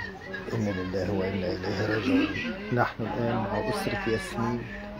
إنا لله وإنا إليه راجعون نحن الآن مع أسرة ياسمين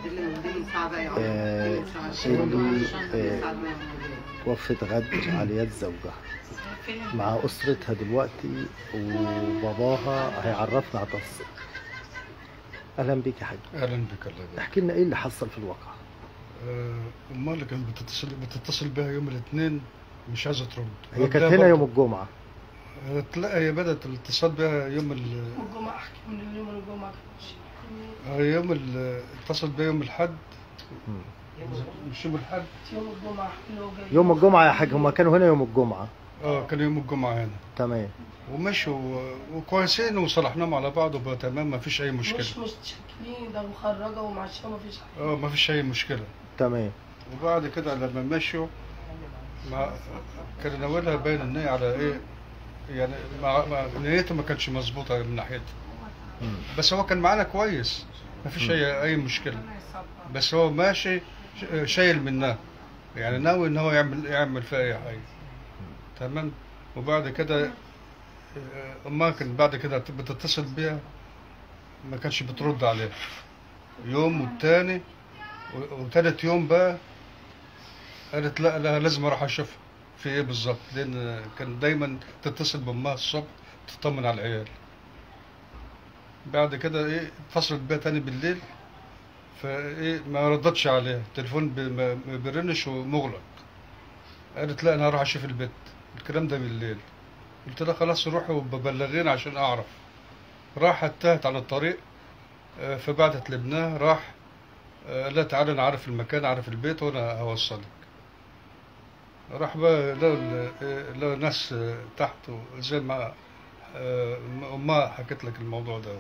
آه، اللي آه، وفت غدر على يد زوجها مع أسرتها دلوقتي وباباها هيعرفنا على التفاصيل أهلا بيك يا حاج اهلا بك الله يبارك احكي لنا إيه اللي حصل في الواقع آه، امها اللي كانت بتتصل بتتصل بها يوم الاثنين مش عايزه ترد هي كانت هنا يوم الجمعة آه، لا هي بدات الاتصال بها يوم ال... الجمعة أحكي من اليوم الجمعة كانش آه، يوم ال... اتصل بها يوم الاحد مم. مش يوم الاحد يوم الجمعة اللي هو جاي يوم الجمعة يا حاج هما كانوا هنا يوم الجمعة اه كان يوم الجمعه هنا تمام ومشوا و- وكويسين وصلحناهم على بعض وبقى تمام ما فيش اي مشكله مش متشكلين ده مخرجة ومعشية مفيش حاجة اه ما فيش اي مشكله تمام وبعد كده لما مشوا مع كان ناويلها باين ان هي على ايه يعني مع... مع... نيتها ما كانتش مظبوطه من ناحيتها مم. بس هو كان معانا كويس ما فيش اي اي مشكله بس هو ماشي ش- شايل منها يعني ناوي ان هو يعمل يعمل فيها اي حاجه تمام وبعد كده آه، امها كان بعد كده بتتصل بيها ما كانش بترد عليها يوم والتاني و- وتالت يوم بقى قالت لا لا لازم اروح اشوفها في ايه بالظبط لان كان دايما تتصل بامها الصبح تطمن على العيال بعد كده ايه اتصلت بيها تاني بالليل فايه ما ردتش عليها التليفون ب- ما ما بيرنش ومغلق قالت لا انا هروح اشوف البيت الكلام ده بالليل قلت لها خلاص روحي وببلغيني عشان اعرف راحت تاهت على الطريق آه، فبعتت لابنها راح آه، لا تعالى انا عارف المكان عارف البيت وانا هوصلك راح بقى لقوا ال- آه، لقوا ناس آه، تحت زي ما آه، امها حكت لك الموضوع ده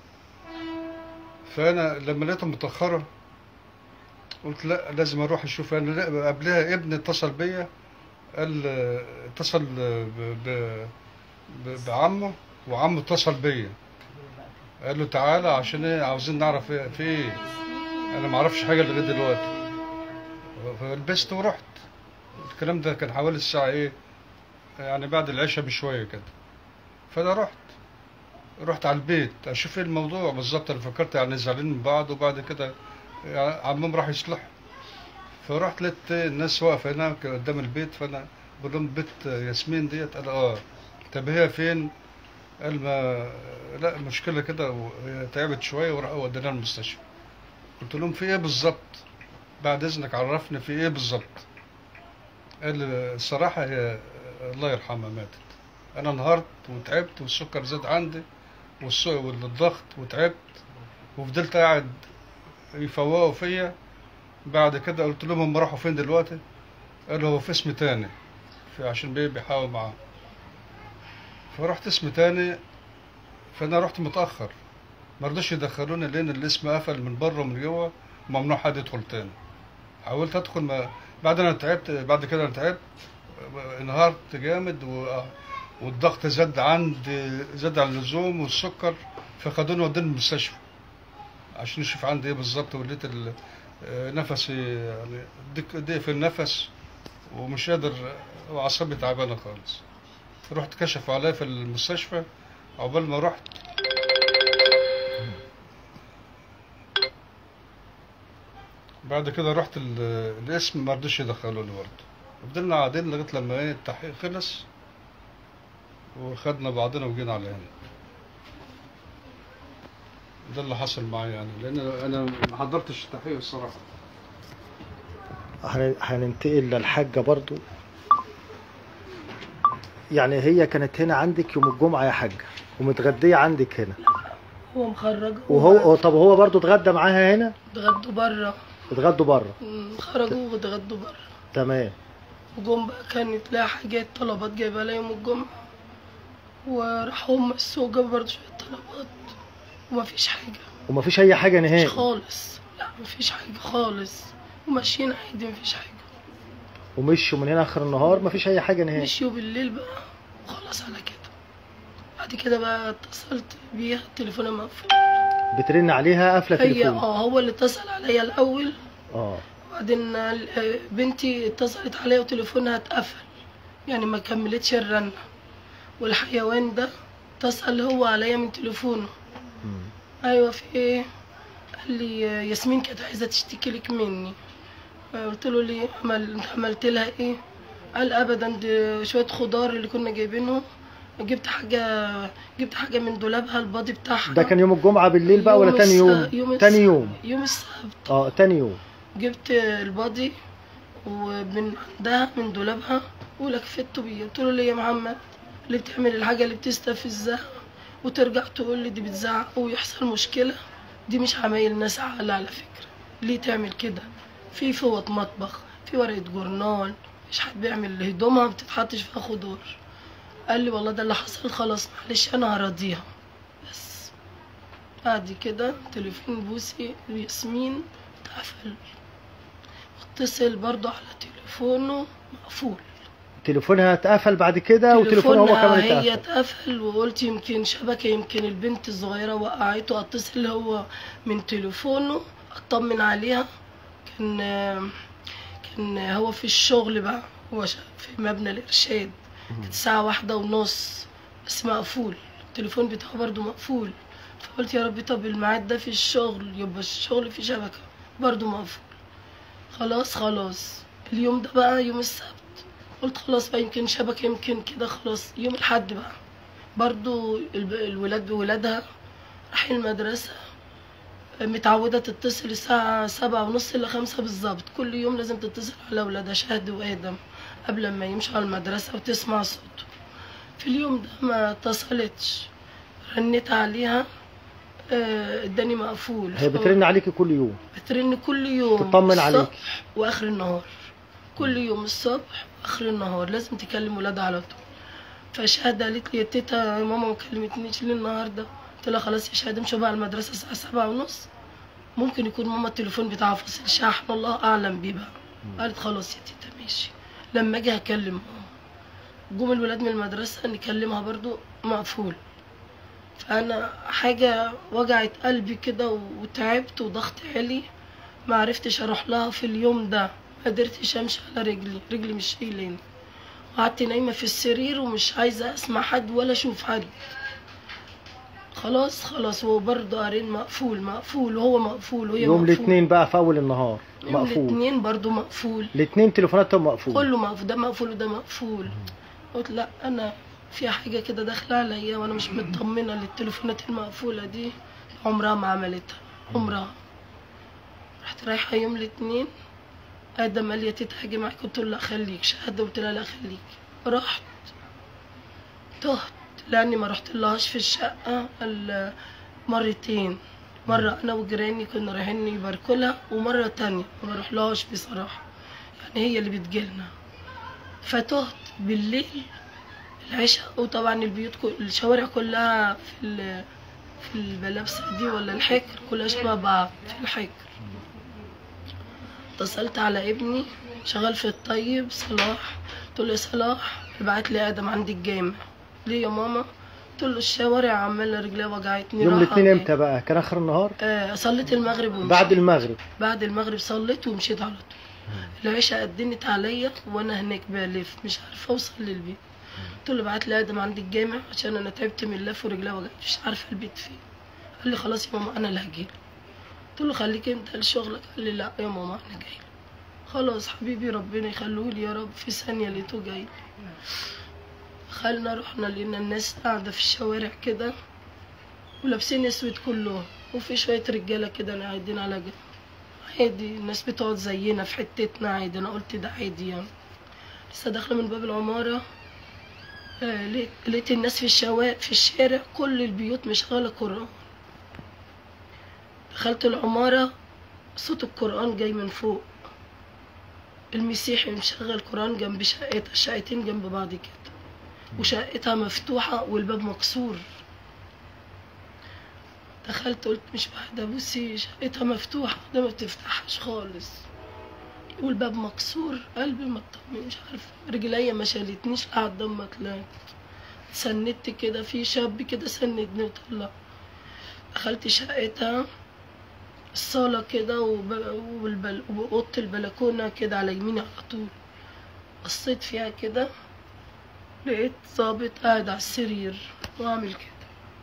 فانا لما لقيتها متاخره قلت لا لازم اروح اشوف انا لا- قبلها ابني اتصل بيا قال آه، اتصل ب- ب- ب- بعمه وعمه اتصل بيا قال له تعالى عشان ايه عاوزين نعرف ايه في ايه انا ما اعرفش حاجه لغايه دلوقتي فلبست ورحت الكلام ده كان حوالي الساعه ايه يعني بعد العشاء بشويه كده فانا رحت رحت على البيت اشوف ايه الموضوع بالظبط انا فكرت يعني زعلانين من بعض وبعد كده يعني عمهم راح يصلح فرحت لقيت الناس واقفه هناك قدام البيت فانا بقول لهم بيت ياسمين ديت قال اه طب هي فين؟ قال ما لا المشكله كده وهي تعبت شويه وراحوا وديناها المستشفى قلت لهم في ايه بالظبط؟ بعد اذنك عرفني في ايه بالظبط؟ قال لي الصراحه هي الله يرحمها ماتت انا انهارت وتعبت والسكر زاد عندي والس- والضغط وتعبت وفضلت قاعد يفوقوا فيا بعد كده قلت لهم هم راحوا فين دلوقتي قالوا هو في اسم تاني في عشان بيه بيحاول معاه فرحت اسم تاني فانا رحت متاخر ما رضوش يدخلوني لان الاسم قفل من بره ومن جوه وممنوع حد يدخل تاني حاولت ادخل ما بعد انا تعبت بعد كده انا تعبت انهارت جامد و... والضغط زاد عندي زاد عن اللزوم والسكر فخدوني ودوني المستشفى عشان نشوف عندي ايه بالظبط ولقيت ال- آه، نفسي يعني ضيق ضيق في النفس ومش قادر واعصابي تعبانه خالص رحت كشفوا عليا في المستشفى عقبال ما رحت بعد كده رحت ال- القسم ما رضوش يدخلوني برضه فضلنا قاعدين لغايه لما ايه التحقيق خلص وخدنا بعضنا وجينا على هنا ده اللي حصل معايا يعني لان انا ما حضرتش التحقيق الصراحه هن- هننتقل للحاجة برضو يعني هي كانت هنا عندك يوم الجمعة يا حاجة ومتغدية عندك هنا هو مخرج وهو طب هو برضو اتغدى معاها هنا اتغدوا بره اتغدوا بره خرجوا واتغدوا بره تمام وجم بقى كانت لها حاجات طلبات جايبها لها يوم الجمعة وراحوا هم السوق جابوا برضه شوية طلبات ومفيش حاجة ومفيش أي حاجة مش نهائي خالص لا مفيش حاجة خالص وماشيين عادي مفيش حاجة ومشوا من هنا آخر النهار مفيش أي حاجة نهائي مشيوا بالليل بقى وخلاص على كده بعد كده بقى اتصلت بيها تليفونها مقفول بترن عليها قافلة هي تليفون اه هو اللي اتصل عليا الأول اه وبعدين ال- بنتي اتصلت عليا وتليفونها اتقفل يعني ما كملتش الرنة والحيوان ده اتصل هو عليا من تليفونه مم. ايوه في ايه قال لي ياسمين كانت عايزه تشتكي لك مني قلت له ليه عمل انت عملت لها ايه قال ابدا دي شويه خضار اللي كنا جايبينهم جبت حاجه جبت حاجه من دولابها البادي بتاعها ده كان يوم الجمعة بالليل بقى ولا يوم تاني الس- يوم؟ الس- تاني يوم يوم السبت اه تاني يوم جبت البادي ومن عندها من دولابها ولكفته بيه قلت له ليه يا محمد اللي بتعمل الحاجه اللي بتستفزها وترجع تقول لي دي بتزعق ويحصل مشكله دي مش عمايل ناس عاقله على فكره ليه تعمل كده في فوط مطبخ في ورقه جورنال مش حد بيعمل هدومها ما بتتحطش فيها خضار قال لي والله ده اللي حصل خلاص معلش انا هراضيها بس بعد كده تليفون بوسي ياسمين اتقفل اتصل برضه على تليفونه مقفول تليفونها اتقفل بعد كده وتليفونه هو تليفونها كمان هي اتقفل اتقفل وقلت يمكن شبكة يمكن البنت الصغيرة وقعته اتصل هو من تليفونه اطمن عليها كان كان هو في الشغل بقى هو ش- في مبنى الإرشاد كانت الساعة واحدة ونص بس مقفول التليفون بتاعه برضه مقفول فقلت يا ربي طب الميعاد ده في الشغل يبقى الشغل في شبكة برضه مقفول خلاص خلاص اليوم ده بقى يوم السبت قلت خلاص بقى يمكن شبكة يمكن كده خلاص يوم الحد بقى برضو الب- الولاد بولادها رايحين المدرسة متعودة تتصل الساعة سبعة ونص إلا خمسة بالظبط كل يوم لازم تتصل على ولادها شهد وآدم قبل ما يمشوا على المدرسة وتسمع صوته في اليوم ده ما اتصلتش رنيت عليها آه، اداني مقفول هي بترن عليكي كل يوم بترن كل يوم تطمن عليك. الصبح واخر النهار كل يوم الصبح واخر النهار لازم تكلم ولادها على طول فشهادة قالت لي يا تيتا يا ماما ما كلمتنيش ليه النهارده قلت لها خلاص يا شهادة مش بقى على المدرسة الساعة سبعة ونص ممكن يكون ماما التليفون بتاعها فاصل شحن الله أعلم بيه بقى قالت خلاص يا تيتا ماشي لما أجي هكلم ماما جم الولاد من المدرسة نكلمها برضو مقفول فأنا حاجة وجعت قلبي كده وتعبت وضغط عالي ما عرفتش أروح لها في اليوم ده ما قدرتش أمشي على رجلي رجلي مش شايلاني قعدت نايمة في السرير ومش عايزة أسمع حد ولا أشوف حد خلاص خلاص هو برضه قارين مقفول مقفول وهو مقفول وهي يوم مقفول. الاثنين بقى في اول النهار يوم مقفول الاثنين برضه مقفول الاثنين تليفوناتهم مقفول كله مقفول ده مقفول وده مقفول قلت لا انا في حاجه كده داخله عليا وانا مش مطمنه للتليفونات المقفوله دي عمرها ما عملتها عمرها رحت رايحه يوم الاثنين ادم قال لي يا تيتا هاجي معاك قلت له لا خليك شهاده قلت لها لا خليك رحت تهت لاني ما رحت لهاش في الشقه ال- مرتين مرة أنا وجيراني كنا رايحين يباركوا لها ومرة تانية ما بروحلهاش بصراحة يعني هي اللي بتجيلنا فتهت بالليل العشاء وطبعا البيوت كل الشوارع كلها في ال- في البلابسة دي ولا الحكر كلها شبه بعض في الحكر اتصلت على ابني شغال في الطيب صلاح قلت له يا صلاح ابعت لي ادم عندي الجامع ليه يا ماما قلت له الشوارع عماله رجليها وجعتني يوم راحة الاثنين جاية. امتى بقى كان اخر النهار آه صليت المغرب ومشيت بعد المغرب بعد المغرب صليت ومشيت على طول العشاء قدمت عليا وانا هناك بلف مش عارفه اوصل للبيت قلت له ابعت لي ادم عندي الجامع عشان انا تعبت من اللف ورجلي وجعت مش عارفه البيت فين قال لي خلاص يا ماما انا اللي هجيلك قلت له خليك انت لشغلك قال لي لا يا ماما انا جاي خلاص حبيبي ربنا يخليه لي يا رب في ثانيه لقيته جاي خلنا رحنا لقينا الناس قاعده في الشوارع كده ولابسين اسود كلهم وفي شويه رجاله كده قاعدين على جنب عادي الناس بتقعد زينا في حتتنا عادي انا قلت ده عادي يعني لسه داخله من باب العماره آه، لقيت- لقيت الناس في الشوارع في الشارع كل البيوت مشغله قران دخلت العماره صوت القران جاي من فوق المسيحي مشغل قران جنب شقتها شقتين جنب بعض كده وشقتها مفتوحه والباب مكسور دخلت قلت مش واحدة بصي شقتها مفتوحة ده ما بتفتحش خالص والباب مكسور قلبي ما اطمن مش عارفة رجليا ما شالتنيش لحد ما طلعت سندت كده في شاب كده سندني وطلع دخلت شقتها الصالة كده وب- والبل- وأوضة البلكونة كده على يميني على طول بصيت فيها كده لقيت ظابط قاعد على السرير وعامل كده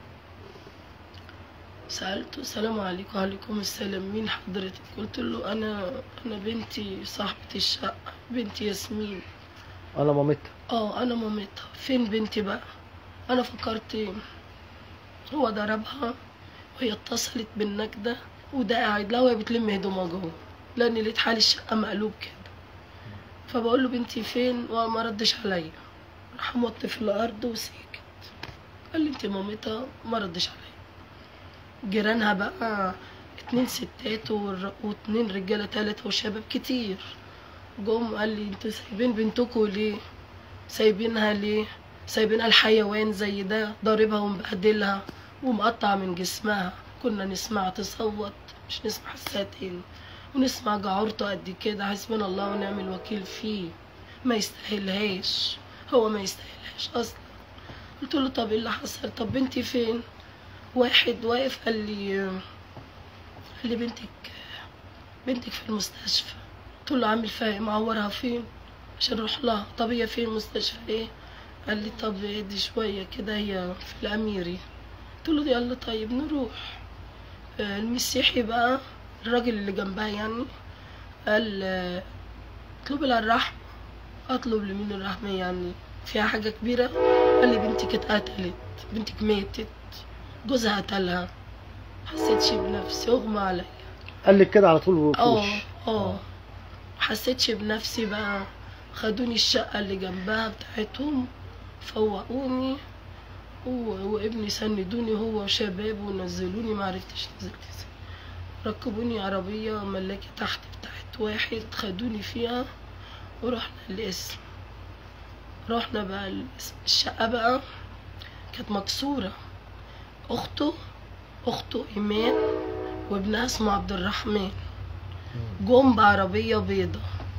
سألته السلام عليكم وعليكم السلام مين حضرتك قلت له أنا أنا بنتي صاحبة الشقة بنتي ياسمين انا مامتها اه أنا مامتها فين بنتي بقى أنا فكرت إيه؟ هو ضربها وهي اتصلت بالنجدة وده قاعد لها وهي بتلم هدومها جوه لأن لقيت حال الشقة مقلوب كده فبقول له بنتي فين وما ردش عليا راح موطي في الأرض وسكت قال لي انت مامتها ما ردش عليا جيرانها بقى اتنين ستات والر- واتنين رجالة تلاتة وشباب كتير جم قال لي انتوا سايبين بنتكوا ليه سايبينها ليه سايبينها الحيوان زي ده ضاربها ومبهدلها ومقطع من جسمها كنا نسمع تصوت مش نسمع حسها تاني ونسمع جعورته قد كده حسبنا الله ونعم الوكيل فيه ما يستاهلهاش هو ما يستاهلهاش اصلا قلت له طب ايه اللي حصل طب بنتي فين واحد واقف قال لي قال لي بنتك بنتك في المستشفى قلت له عامل فيها إيه؟ معورها فين عشان اروح لها طب هي فين المستشفى ايه قال لي طب اهدي شويه كده هي في الاميري قلت له يلا طيب نروح آه، المسيحي بقى الراجل اللي جنبها يعني قال آه، اطلب لها الرحمة اطلب لمين الرحمة يعني فيها حاجة كبيرة قال لي بنتك اتقتلت بنتك ماتت جوزها قتلها حسيتش بنفسي اغمى عليا قال لك كده على طول في اه وشي اه حسيتش بنفسي بقى خدوني الشقة اللي جنبها بتاعتهم فوقوني و- وابني سندوني هو وشباب ونزلوني معرفتش نزلت ازاي ركبوني عربية ملاكي تحت بتاعت واحد خدوني فيها ورحنا القسم رحنا بقى القسم الشقة بقى كانت مكسورة أخته أخته إيمان وابنها اسمه عبد الرحمن جم بعربية بيضة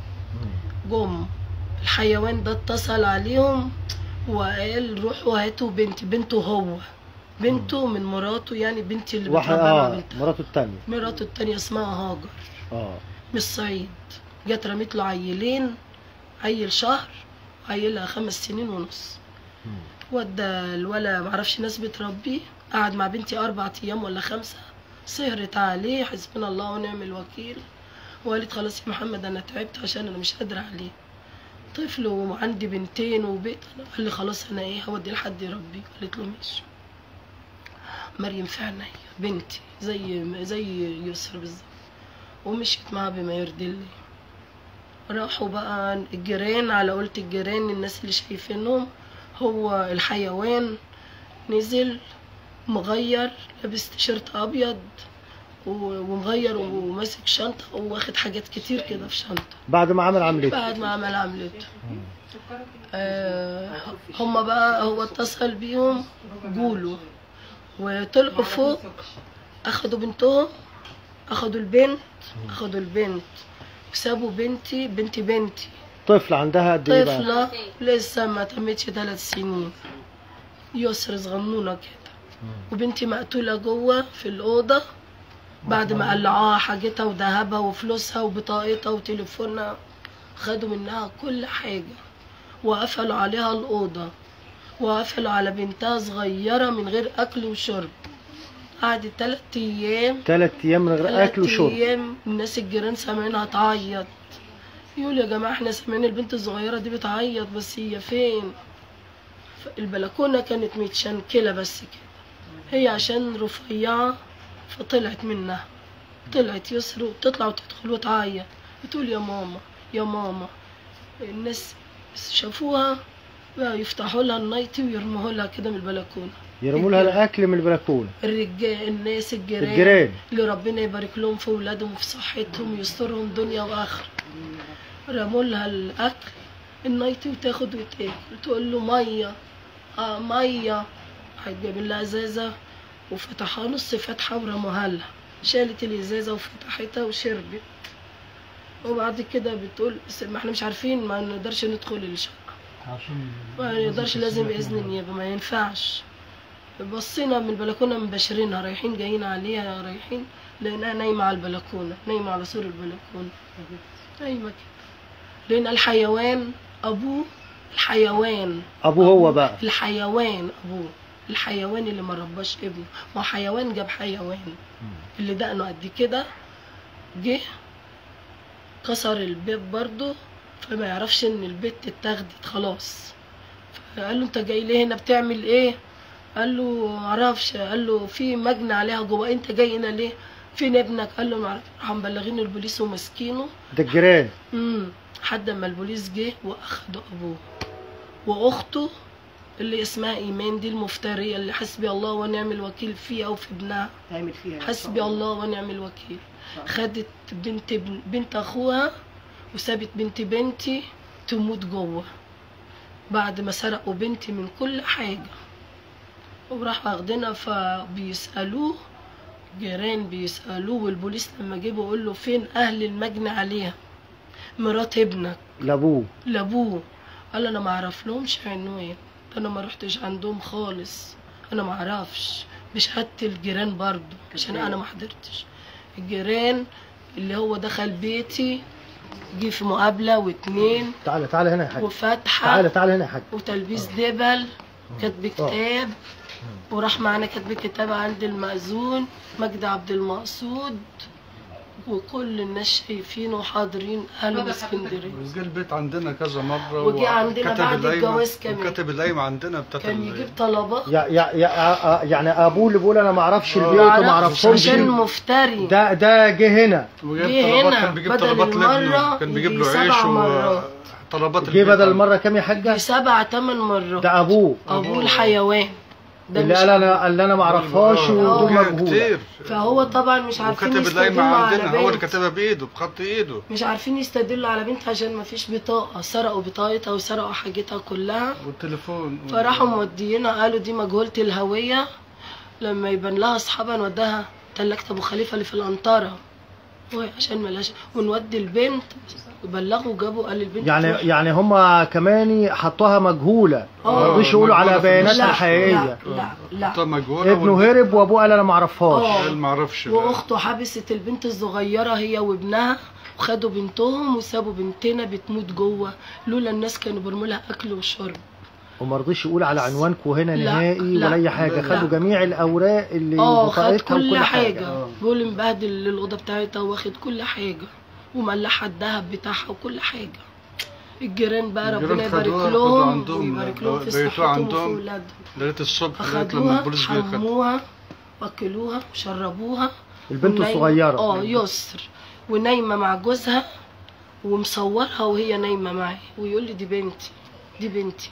جم الحيوان ده اتصل عليهم وقال روحوا هاتوا بنتي بنته هو بنته من مراته يعني بنتي اللي واحد بتربى مع اه بنتها مراته التانية مراته التانية اسمها هاجر اه من الصعيد جت رميت له عيلين عيل شهر عيلها خمس سنين ونص ودى الولا معرفش ناس بتربيه قعد مع بنتي أربع أيام ولا خمسة سهرت عليه حسبنا الله ونعم الوكيل وقالت خلاص يا محمد أنا تعبت عشان أنا مش قادرة عليه طفل وعندي بنتين وبيت أنا قال لي خلاص أنا إيه هودي لحد يربيه قالت له ماشي مريم في عينيا بنتي زي زي يسر بالظبط ومشيت معاه بما يرضي الله راحوا بقى الجيران على قولة الجيران الناس اللي شايفينهم هو الحيوان نزل مغير لابس تيشيرت ابيض و- ومغير وماسك شنطة واخد حاجات كتير كده في شنطة بعد ما عمل عملية بعد ما عمل عملته آه هما بقى هو اتصل بيهم جولوا وطلعوا فوق اخدوا بنتهم اخدوا البنت اخدوا البنت وسابوا بنتي بنتي بنتي طفل عندها قد ايه بقى؟ طفلة لسه ما تمتش ثلاث سنين يسر صغنونة كده وبنتي مقتولة جوه في الأوضة بعد ما قلعوها حاجتها وذهبها وفلوسها وبطاقتها وتليفونها خدوا منها كل حاجة وقفلوا عليها الأوضة وقفلوا على بنتها صغيرة من غير أكل وشرب قعدت تلات أيام تلات ايام من غير تلات اكل وشرب أيام الناس الجيران سامعينها تعيط يقول يا جماعة احنا سامعين البنت الصغيرة دي بتعيط بس هي فين البلكونة كانت متشنكلة بس كده هي عشان رفيعة فطلعت منها طلعت يسر وتطلع وتدخل وتعيط بتقول يا ماما يا ماما الناس شافوها بقى يفتحوا لها النايتي ويرموها لها كده من البلكونة يرموا لها الاكل من البلكونه الرجال الناس الجيران الجيران اللي ربنا يبارك لهم في ولادهم وفي صحتهم ويسترهم دنيا واخره رموا لها الاكل النايتي وتاخد وتاكل تقول له ميه اه ميه هتجيب لها ازازه وفتحها نص فتحه ورموها لها شالت الازازه وفتحتها وشربت وبعد كده بتقول "بس ما احنا مش عارفين ما نقدرش ندخل الشقه ما نقدرش لازم باذن النيابه ما ينفعش بصينا من البلكونه مباشرينها رايحين جايين عليها رايحين لقيناها نايمه على البلكونه نايمه على سور البلكونه نايمه كده لقينا الحيوان ابوه الحيوان ابوه هو بقى الحيوان ابوه الحيوان اللي ما رباش ابنه ما هو حيوان جاب حيوان اللي دقنه قد كده جه كسر الباب برضه فما يعرفش ان البت اتاخدت خلاص فقال له انت جاي ليه هنا بتعمل ايه قال له معرفش قال له في مجني عليها جوه انت جاي هنا ليه فين ابنك قال له معرفش راحوا مبلغين البوليس وماسكينه ده الجيران امم لحد ما البوليس جه واخدوا ابوه واخته اللي اسمها ايمان دي المفتريه اللي حسبي الله ونعم الوكيل فيها وفي ابنها تعمل فيها حسبي الله ونعم الوكيل خدت بنت ابن- بنت اخوها وسابت بنت بنتي تموت جوه بعد ما سرقوا بنتي من كل حاجه وراح واخدينها فبيسالوه جيران بيسالوه والبوليس لما جه بيقول له فين اهل المجني عليها مرات ابنك لابوه لابوه قال انا ما اعرف لهمش عنوان انا ما رحتش عندهم خالص انا ما اعرفش بشهاده الجيران برضو عشان انا ما حضرتش الجيران اللي هو دخل بيتي جه في مقابله واتنين تعالى تعالى هنا يا حاج وفاتحه تعالى تعالى هنا يا حاج وتلبيس دبل كاتب كتاب وراح معانا كاتب كتاب عند المأذون مجدي عبد المقصود وكل الناس شايفينه وحاضرين اهله باسكندريه جه البيت عندنا كذا مرة وجه عندنا وكتب بعد القايمة- الجواز كمان. وكتب القايمة عندنا بتاعت كان ال- يجيب طلبات يا يا يا يعني ابوه اللي بيقول انا ما اعرفش البيوت معرفش وما اعرفهمش عشان مفتري ده ده جه هنا وجاب جه طلبات هنا كان بيجيب بدل طلبات لابنه المرة كان بيجيب يجي له عيش سبع مرات. وطلبات جه البيت بدل عنده. المره كام يا حاجه دي سبع تمن مرات ده ابوه ابوه الحيوان ده اللي مش قال انا اللي انا ما اعرفهاش آه، ودول كده مجهوله كتير فهو طبعا مش عارفين وكتب القايمة يستدلوا على عندنا هو اللي بنت كتبها بايده بخط ايده مش عارفين يستدلوا على بنت عشان ما فيش بطاقة سرقوا بطاقتها وسرقوا حاجتها كلها والتليفون فراحوا مودينا قالوا دي مجهولة الهوية لما يبان لها اصحابها نوديها تلاجة ابو خليفة اللي في الانطرة وهي عشان ملاش ونودي البنت بلغوا جابوا قال البنت يعني تروح. يعني هم كمان حطوها مجهوله ما آه. رضوش يقولوا على مجهولة في بياناتها لا الحقيقيه لا لا طب لا مجهولة ابنه هرب وابوه قال انا ما اعرفهاش آه. قال ما اعرفش بقى. واخته حبست البنت الصغيره هي وابنها وخدوا بنتهم وسابوا بنتنا بتموت جوه لولا الناس كانوا بيرموا لها اكل وشرب وما رضيش يقول على عنوانكم هنا لا، نهائي لا، ولا اي حاجه لا. خدوا جميع الاوراق اللي اه خد بطاقتها كل وكل حاجه حاجه بيقول مبهدل الاوضه بتاعتها واخد كل حاجه وملحها الذهب بتاعها وكل حاجه الجيران بقى الجيران ربنا يبارك خدوها- خدوا لهم عندهم، ويبارك لهم في بيتوا صحتهم وفي عندهم. اولادهم لقيت الصبح لقيت لما اخدوها البوليس جه خد حموها واكلوها وشربوها البنت ونايمة- الصغيره اه يسر ونايمه مع جوزها ومصورها وهي نايمه معي ويقول لي دي بنتي دي بنتي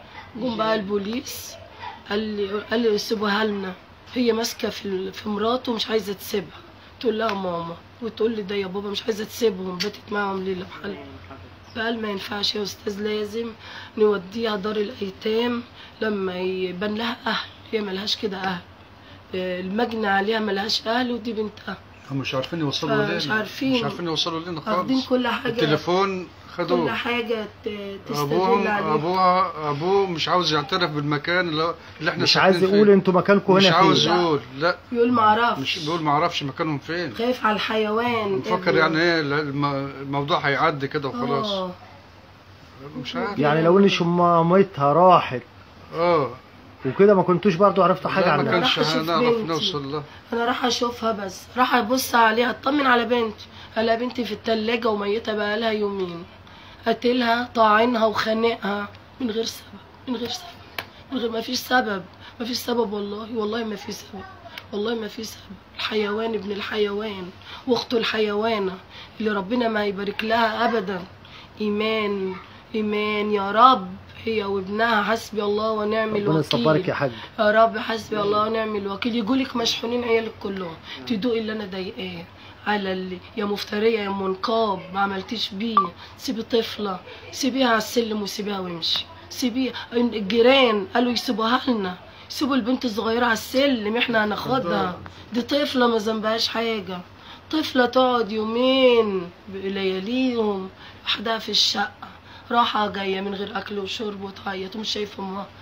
جم بقى البوليس قال لي قال لي سيبوها لنا هي ماسكه في ال- في مراته ومش عايزه تسيبها تقول لها ماما وتقول لي ده يا بابا مش عايزه تسيبهم باتت معاهم ليله بحالها فقال ما ينفعش يا استاذ لازم نوديها دار الايتام لما يبان لها اهل هي ملهاش كده اهل آه، المجني عليها ملهاش اهل ودي بنتها هم مش عارفين يوصلوا لنا فمش عارفين. مش عارفين يوصلوا لنا واخدين خالص كل حاجه التليفون كل خدوه حاجه ت- تستدل ابوهم عليها ابوها ابوه مش عاوز يعترف بالمكان اللي, هو- اللي احنا مش ساكنين عايز فيه. يقول انتوا مكانكم مش هنا عاوز فين يقول لا يقول ما اعرفش مش بيقول ما اعرفش مكانهم فين خايف على الحيوان مفكر ابنه. يعني ايه الم- الموضوع هيعدي كده وخلاص اه مش عارف يعني لو ان مامتها راحت اه وكده ما كنتوش برضو عرفتوا حاجه لا ما عنها كانش راح أشوف هنعرف بنتي. نوصل لها انا راح اشوفها بس راح ابص عليها اطمن على بنتي الاقي بنتي في التلاجة وميتة بقالها يومين قتلها طاعنها وخانقها من غير سبب من غير سبب من غير ما فيش سبب ما فيش سبب والله والله ما في سبب والله ما في سبب الحيوان ابن الحيوان واخته الحيوانة اللي ربنا ما هيبارك لها ابدا ايمان ايمان يا رب هي وابنها حسبي الله ونعم ربنا الوكيل يصبرك يا حاج يا رب حسبي الله ونعم الوكيل يقولك مشحونين عيالك كلهم تدوقي اللي انا ضايقاه على اللي يا مفتريه يا منقاب ما عملتيش بيه سيبي طفله سيبيها على السلم وسيبيها وامشي سيبيها الجيران قالوا يسيبوها لنا سيبوا البنت الصغيره على السلم احنا هناخدها دي طفله ما ذنبهاش حاجه طفله تقعد يومين بلياليهم لوحدها في الشقه راحة جاية من غير أكل وشرب وتعيط ومش شايفة أمها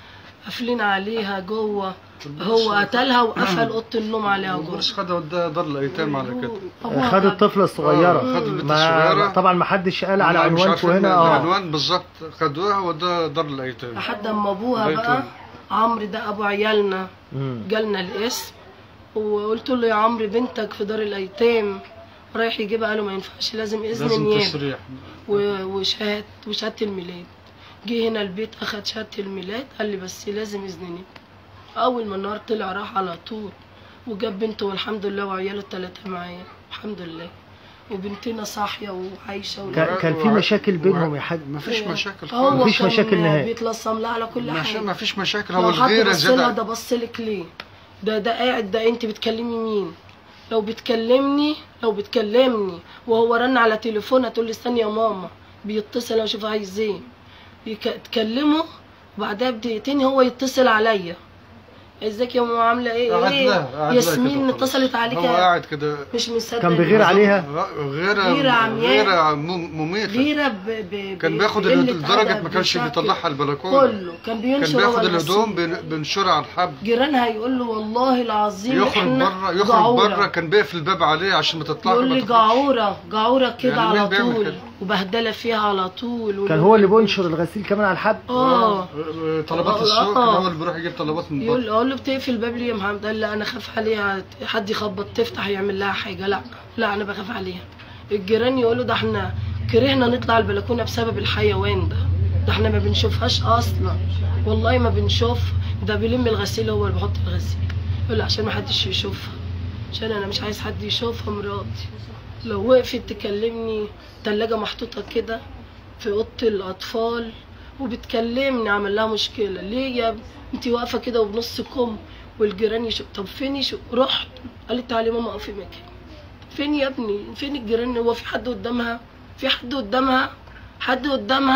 قافلين عليها جوه هو قتلها وقفل اوضه النوم عليها جوه بس خدها وداها دار الايتام على كده أبوها خد الطفلة الصغيرة آه، خد البنت ما الصغيرة. طبعا ما حدش قال على لا، مش عنوانكم عارفين هنا اه العنوان بالظبط خدوها وداها دار الايتام لحد اما ابوها بيت بقى ال- عمرو ده ابو عيالنا مم. جالنا الاسم وقلت له يا عمرو بنتك في دار الايتام رايح يجيبها قالوا ما ينفعش لازم اذن لازم نيابه تصريح و- وشهاده وشهاده الميلاد جه هنا البيت اخد شهاده الميلاد قال لي بس لازم اذن نيابه اول ما النهار طلع راح على طول وجاب بنته والحمد لله وعياله الثلاثه معايا الحمد لله وبنتنا صاحيه وعايشه ولا كان- كان في مشاكل بينهم يا حاج ما فيش مشاكل هو خالص مفيش كان مشاكل نهائي. بيتلصم لها على كل مش- حاجه ما فيش مشاكل لو هو حد الغيره بص لها زياده ده بص لك ليه ده ده قاعد ده انت بتكلمي مين لو بتكلمني لو بتكلمني وهو رن على تليفونها تقول لي استني يا ماما بيتصل اشوف عايز ايه يتكلموا وبعدها بدقيقتين هو يتصل عليا ازيك يا ماما عامله ايه قعد ايه لها- قعد لها ياسمين كده خلاص. اتصلت عليك هو قاعد كده مش مصدق كان بغير عليها غيره غيرة عمياء. غيره مم- مميته غيره ب... ب... كان ب- بياخد بقلة لدرجه أدب ما كانش بشكل. بيطلعها البلكونه كله كان كان بينشر هو بياخد الغسيل. الهدوم بن- بنشرها على الحبل جيرانها يقول له والله العظيم يخرج احنا بره يخرج جعورة. بره كان بيقفل الباب عليه عشان ما تطلعش يقول ما لي تخرجش. جعورة جعورة كده يعني مين على بيعمل طول كده؟ وبهدلة فيها على طول كان هو اللي بينشر الغسيل كمان على الحبل اه طلبات آه. السوق كان هو اللي بيروح يجيب طلبات من يقول بره اقول له بتقفل الباب ليه يا محمد قال لا انا خاف عليها حد يخبط تفتح يعمل لها حاجه لا لا انا بخاف عليها الجيران يقولوا ده احنا كرهنا نطلع البلكونه بسبب الحيوان ده ده احنا ما بنشوفهاش اصلا والله ما بنشوف ده بيلم الغسيل هو اللي بيحط الغسيل يقول له عشان ما حدش يشوفها عشان انا مش عايز حد يشوفها مراتي لو وقفت تكلمني تلاجة محطوطة كده في أوضة الأطفال وبتكلمني عمل لها مشكلة ليه يا ابني انت واقفة كده وبنص كم والجيران يشوف طب فين يشوف رحت قالت تعالي ماما اقفي مكاني فين يا ابني فين الجيران هو في حد قدامها في حد قدامها حد قدامها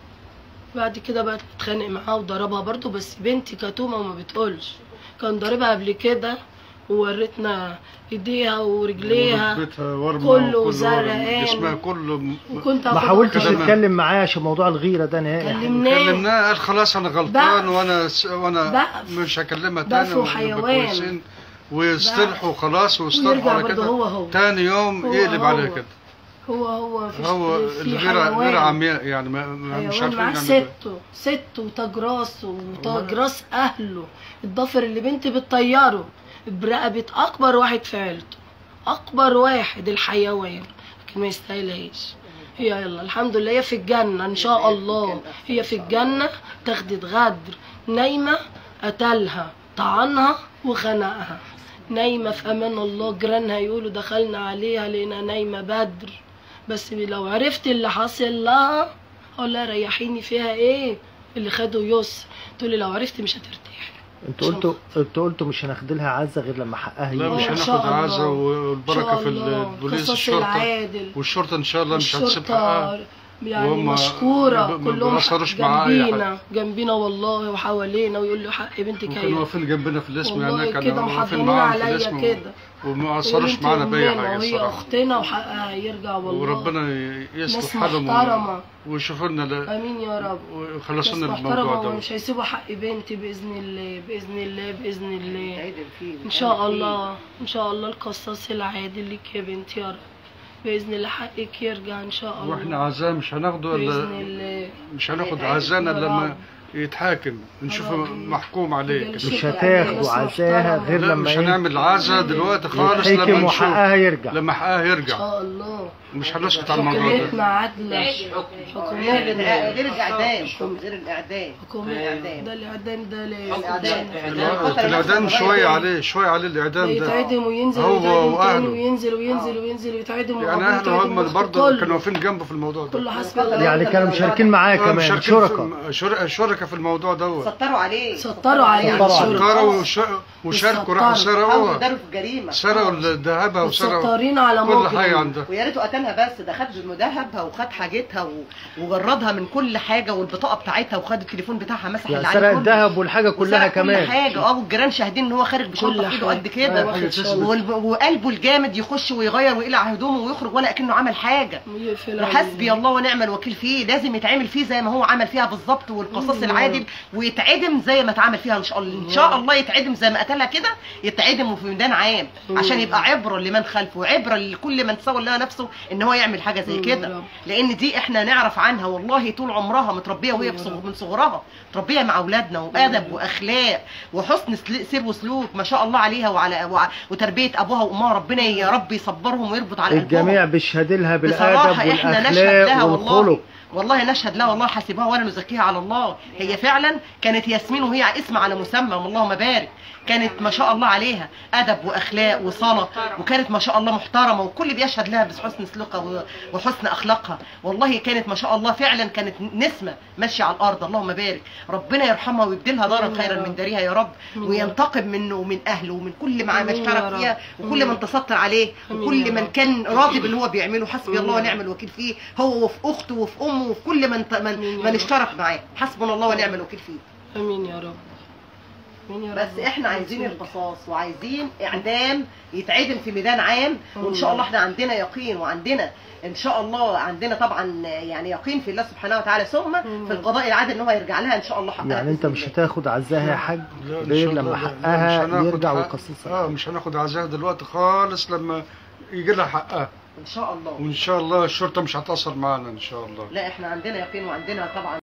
بعد كده بقت تتخانق معاه وضربها برضو بس بنتي كتومه وما بتقولش كان ضاربها قبل كده وورتنا ايديها ورجليها بيتها ورمة كله وكله زرقان. جسمها كله م- وكنت ما آخد حاولتش كلام. تتكلم معاه عشان موضوع الغيرة ده نهائي كلمناه كلمناه قال خلاص انا غلطان بقف. وانا س... وانا بقف. مش هكلمها بقف تاني ونبقى وحيوان. كويسين ويصطلحوا خلاص ويصطلحوا ويرجع على برضه كده هو هو. تاني يوم هو يقلب هو. عليها كده هو هو في هو في الغيرة حيوان. غيرة عمياء يعني ما ما- مش حيوان عارفين معاه يعملوا إيه. سته سته وتاج راسه وتاج راس اهله الضفر اللي بنتي بتطيره برقبة اكبر واحد في عيلته اكبر واحد الحيوان لكن ما يستاهلهاش هي يلا الحمد لله هي في الجنة ان شاء الله هي في الجنة تاخدت غدر نايمة قتلها طعنها وخنقها نايمة في امان الله جيرانها يقولوا دخلنا عليها لقينا نايمة بدر بس لو عرفت اللي حاصل لها اقول لها ريحيني فيها ايه اللي خده يسر تقول لي لو عرفت مش هترتاحي انتوا قلتوا انتوا قلتوا مش هناخد لها عزة غير لما حقها لا يجي مش إن هناخد شاء الله. عزة والبركة في إن شاء الله. البوليس قصاص الشرطة العادل والشرطة ان شاء الله مش هتسيب الشرطة حقها يعني وهم مشكورة ما- ما كلهم بيأثروش معاه أي جنبينا جنبينا والله وحوالينا ويقول له حق بنتك وكانوا هي واقفين جنبنا في الاسم والله يعني كده كانوا واقفين محضرين معاهم في عليا الاسم كده وما يقول اثروش انت معانا باي أمنا حاجة وهي الصراحة اختنا وحقها يرجع والله وربنا يصلح ناس حالهم محترمة. ويشوفوا لنا ل- امين يا رب ويخلصوا ناس لنا الموضوع محترمة ده ومش هيسيبوا حق بنتي بإذن الله بإذن الله بإذن الله عدل فيه إن شاء الله إن شاء الله القصاص العادل لك يا بنتي يا رب بإذن الله حقك يرجع إن شاء الله واحنا عزاه مش هناخده بإذن الا الله مش هناخد عزانا يا لما رب. يتحاكم نشوفه رب. محكوم عليه كده. مش هتاخدوا عزاها غير لا لما مش ايه هنعمل عزا دلوقتي خالص يتحكم لما نشوف وحقها يرجع لما حقها إن يرجع شاء الله مش هنسكت على الموضوع حكومتنا ده عادلة حكومتنا غير الاعدام غير الاعدام حكومتنا ده الإعدام ده لا الاعدام الوقت الاعدام شويه عليه شويه عليه الاعدام ده يتعدم وينزل هو ويتعدم تاني وأهله. وينزل وينزل وينزل ويتعدم يعني وأبوه اهله يتعدم هم وأخته برضه كله. كانوا واقفين جنبه في الموضوع ده كله حسب الله يعني كانوا مشاركين معاه آه، كمان مشاركين شركاء في- شر- شركاء في الموضوع دوت سطروا عليه سطروا عليه سطروا عليه. سكروا وش- وشاركوا راحوا سطروا. حاولوا سرقوا يداروا في الجريمه سرقوا ذهبها وسرقوا سطارين على كل مجرم حاجه عندها ويا ريته قتلهم عشانها بس ده خد مدهبها وخد حاجتها و- وجردها من كل حاجه والبطاقه بتاعتها وخد التليفون بتاعها مسح يعني اللي سرق عليه كله. الذهب والحاجه كلها وسرق كمان كل حاجه اه والجيران شاهدين ان هو خارج بشنطه كل في ايده حاجة. قد كده أيوة، واخد شنطة. وال- وقلبه الجامد يخش ويغير ويقلع هدومه ويخرج ولا كأنه عمل حاجه يقفل عليه. حسبي الله ونعم الوكيل فيه لازم يتعمل فيه زي ما هو عمل فيها بالظبط والقصاص مم. العادل ويتعدم زي ما اتعمل فيها ان شاء الله ان شاء الله يتعدم زي ما قتلها كده يتعدم في ميدان عام مم. عشان يبقى عبره لمن خلفه وعبره لكل من سوى الله نفسه ان هو يعمل حاجه زي مم. كده لان دي احنا نعرف عنها والله طول عمرها متربيه وهي مم. بصغ- من صغرها متربيه مع اولادنا وادب واخلاق وحسن سل- سير وسلوك ما شاء الله عليها وعلى وع- وتربيه ابوها وامها ربنا يا رب يصبرهم ويربط على قلبهم الجميع بيشهد لها بصراحة بالادب احنا نشهد والاخلاق لها والله والخلق والله نشهد لها والله حاسبها ولا نزكيها على الله هي فعلا كانت ياسمين وهي اسم على مسمى اللهم بارك كانت ما شاء الله عليها ادب واخلاق وصلاه وكانت ما شاء الله محترمه والكل بيشهد لها بحسن سلوكها و- وحسن اخلاقها والله كانت ما شاء الله فعلا كانت نسمه ماشيه على الارض اللهم بارك ربنا يرحمها ويبدلها دارا آمين يا خيرا رب. من دارها يا رب آمين يا وينتقم منه ومن اهله ومن كل ما ما آمين يا اشترك رب. فيها وكل آمين. من تستر عليه آمين وكل يا من رب. كان راضي باللي هو بيعمله حسبي الله آمين. ونعم الوكيل فيه هو وفي اخته وفي امه وفي كل من من, آمين يا من رب. اشترك معاه حسبنا الله ونعم الوكيل فيه امين يا رب امين يا رب بس احنا عايزين يرزقك. القصاص وعايزين اعدام يتعدم في ميدان عام وان شاء الله احنا عندنا يقين وعندنا ان شاء الله عندنا طبعا يعني يقين في الله سبحانه وتعالى ثم مم. في القضاء العادل ان هو يرجع لها ان شاء الله حقها يعني انت بإذن مش الله. هتاخد عزاها يا حاج لا، إن غير شاء لما الله لا، لا، مش حقها هناخد يرجع حق- ويقصصها اه مش هناخد عزاها دلوقتي خالص لما يجي لها حقها ان شاء الله وان شاء الله الشرطه مش هتاثر معانا ان شاء الله لا احنا عندنا يقين وعندنا طبعا